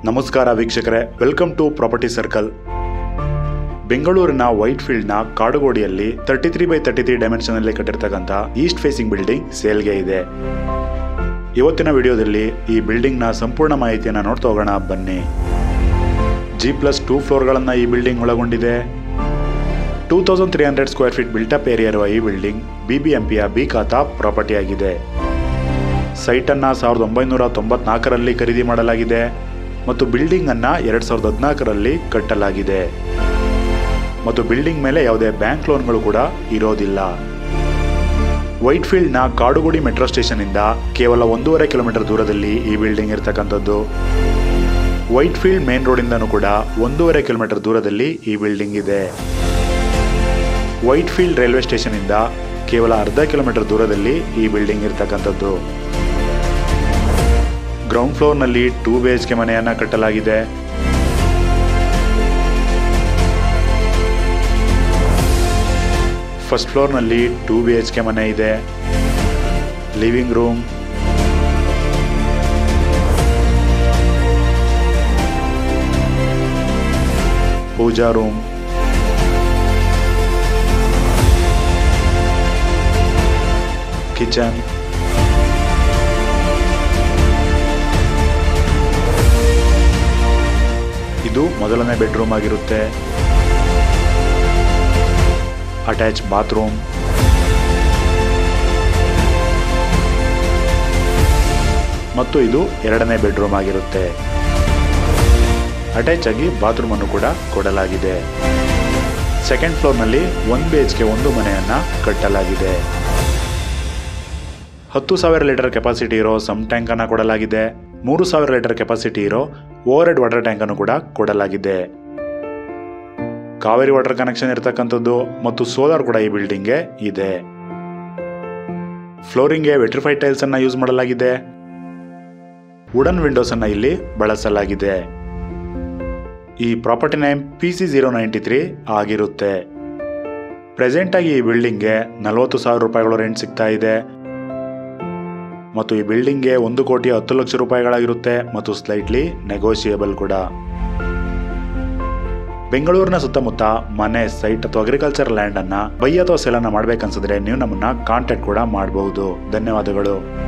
ನಮಸ್ಕಾರ ವೀಕ್ಷಕರೇ welcome to property circle ಬೆಂಗಳೂರಿನ ವೈಟ್ ಫೀಲ್ಡ್ನ ಕಾಡುಗೋಡಿಯಲ್ಲಿ thirty three by thirty three ಡೈಮೆನ್ಷನಲ್ಲಿ ಕಟ್ಟಿರ್ತಕ್ಕಂಥ ಈಸ್ಟ್ ಫೇಸಿಂಗ್ ಬಿಲ್ಡಿಂಗ್ ಸೇಲ್ಗೆ ಇದೆ ಇವತ್ತಿನ ವಿಡಿಯೋದಲ್ಲಿ ಈ ಬಿಲ್ಡಿಂಗ್ನ ಸಂಪೂರ್ಣ ಮಾಹಿತಿಯನ್ನು ನೋಡ್ತಾ ಹೋಗೋಣ ಬನ್ನಿ ಜಿ ಪ್ಲಸ್ ಟೂ ಫ್ಲೋರ್ಗಳನ್ನು ಈ ಬಿಲ್ಡಿಂಗ್ ಒಳಗೊಂಡಿದೆ two thousand three hundred square feet built up area ಇರುವ ಈ ಬಿಲ್ಡಿಂಗ್ ಬಿ ಬಿ ಎಂ ಪಿಯ ಬಿ ಖಾತಾ ಪ್ರಾಪರ್ಟಿ ಆಗಿದೆ ಸೈಟನ್ನು ಸಾವಿರದ ಒಂಬೈನೂರ ತೊಂಬತ್ನಾಲ್ಕರಲ್ಲಿ ಖರೀದಿ ಮಾಡಲಾಗಿದೆ ಮತ್ತು ಬಿಲ್ಡಿಂಗನ್ನು ಎರಡು ಸಾವಿರದ ಹದಿನಾಲ್ಕರಲ್ಲಿ ಕಟ್ಟಲಾಗಿದೆ ಮತ್ತು ಬಿಲ್ಡಿಂಗ್ ಮೇಲೆ ಯಾವುದೇ ಬ್ಯಾಂಕ್ ಲೋನ್ಗಳು ಕೂಡ ಇರೋದಿಲ್ಲ ವೈಟ್ ಫೀಲ್ಡ್ನ ಕಾಡುಗುಡಿ ಮೆಟ್ರೋ ಸ್ಟೇಷನ್ನಿಂದ ಕೇವಲ ಒಂದೂವರೆ ಕಿಲೋಮೀಟರ್ ದೂರದಲ್ಲಿ ಈ ಬಿಲ್ಡಿಂಗ್ ಇರತಕ್ಕಂಥದ್ದು ವೈಟ್ ಫೀಲ್ಡ್ ಮೇನ್ ರೋಡಿಂದನೂ ಕೂಡ ಒಂದೂವರೆ ಕಿಲೋಮೀಟರ್ ದೂರದಲ್ಲಿ ಈ ಬಿಲ್ಡಿಂಗ್ ಇದೆ ವೈಟ್ ಫೀಲ್ಡ್ ರೈಲ್ವೆ ಸ್ಟೇಷನ್ನಿಂದ ಕೇವಲ ಅರ್ಧ ಕಿಲೋಮೀಟರ್ ದೂರದಲ್ಲಿ ಈ ಬಿಲ್ಡಿಂಗ್ ಇರತಕ್ಕಂಥದ್ದು ಗ್ರೌಂಡ್ ಫ್ಲೋರ್ನಲ್ಲಿ ಟೂ ಬಿ ಎಚ್ ಕೆ ಮನೆಯನ್ನು ಕಟ್ಟಲಾಗಿದೆ ಫಸ್ಟ್ ಫ್ಲೋರ್ನಲ್ಲಿ ಟೂ ಬಿ ಎಚ್ ಕೆ ಮನೆ ಇದೆ living room pooja room kitchen ಇದು ಮೊದಲನೇ ಬೆಡ್ರೂಮ್ ಆಗಿರುತ್ತೆ ಅಟ್ಯಾಚ್ ಬಾತ್ರೂಮ್ ಮತ್ತು ಇದು ಎರಡನೇ ಬೆಡ್ರೂಮ್ ಆಗಿರುತ್ತೆ ಅಟ್ಯಾಚ್ ಆಗಿ ಬಾತ್ರೂಮ್ ಅನ್ನು ಕೂಡ ಕೊಡಲಾಗಿದೆ ಸೆಕೆಂಡ್ ಫ್ಲೋರ್ನಲ್ಲಿ ಒನ್ ಬಿ ಎಚ್ ಕೆ ಒಂದು ಮನೆಯನ್ನು ಕಟ್ಟಲಾಗಿದೆ ಹತ್ತು ಸಾವಿರ ಲೀಟರ್ ಕೆಪಾಸಿಟಿ ಇರೋ ಸಮ್ ಟ್ಯಾಂಕನ್ನು ಕೊಡಲಾಗಿದೆ ಮೂರು ಸಾವಿರ ಲೀಟರ್ ಕೆಪಾಸಿಟಿ ಇರೋ ಓವರ್ ಹೆಡ್ ವಾಟರ್ ಟ್ಯಾಂಕನ್ನು ಕೂಡ ಕೊಡಲಾಗಿದೆ ಕಾವೇರಿ ವಾಟರ್ ಕನೆಕ್ಷನ್ ಇರತಕ್ಕಂಥದ್ದು ಮತ್ತು ಸೋಲಾರ್ ಕೂಡ ಈ ಬಿಲ್ಡಿಂಗ್ಗೆ ಇದೆ ಫ್ಲೋರಿಂಗ್ಗೆ ವೆಟ್ರಿಫೈಡ್ ಟೈಲ್ಸ್ ಅನ್ನ ಯೂಸ್ ಮಾಡಲಾಗಿದೆ ವುಡನ್ ವಿಂಡೋಸ್ ಅನ್ನ ಇಲ್ಲಿ ಬಳಸಲಾಗಿದೆ ಈ property name P C zero ninety three ಆಗಿರುತ್ತೆ ಪ್ರೆಸೆಂಟ್ ಆಗಿ ಈ ಬಿಲ್ಡಿಂಗ್ಗೆ ನಲವತ್ತು ಸಾವಿರ ರೂಪಾಯಿಗಳು ರೆಂಟ್ ಸಿಗ್ತಾ ಇದೆ ಮತ್ತು ಈ ಬಿಲ್ಡಿಂಗ್ಗೆ ಒಂದು ಕೋಟಿ ಹತ್ತು ಲಕ್ಷ ರೂಪಾಯಿಗಳಾಗಿರುತ್ತೆ ಮತ್ತು ಸ್ಲೈಟ್ಲಿ ನೆಗೋಷಿಯೇಬಲ್ ಕೂಡ ಬೆಂಗಳೂರಿನ ಸುತ್ತಮುತ್ತ ಮನೆ ಸೈಟ್ ಅಥವಾ ಅಗ್ರಿಕಲ್ಚರ್ ಲ್ಯಾಂಡ್ ಅನ್ನ ಬೈ ಅಥವಾ ಸೆಲ್ ಅನ್ನ ಮಾಡ್ಬೇಕನ್ಸಿದ್ರೆ ನೀವು ನಮ್ಮನ್ನ ಕಾಂಟ್ಯಾಕ್ಟ್ ಕೂಡ ಮಾಡಬಹುದು ಧನ್ಯವಾದಗಳು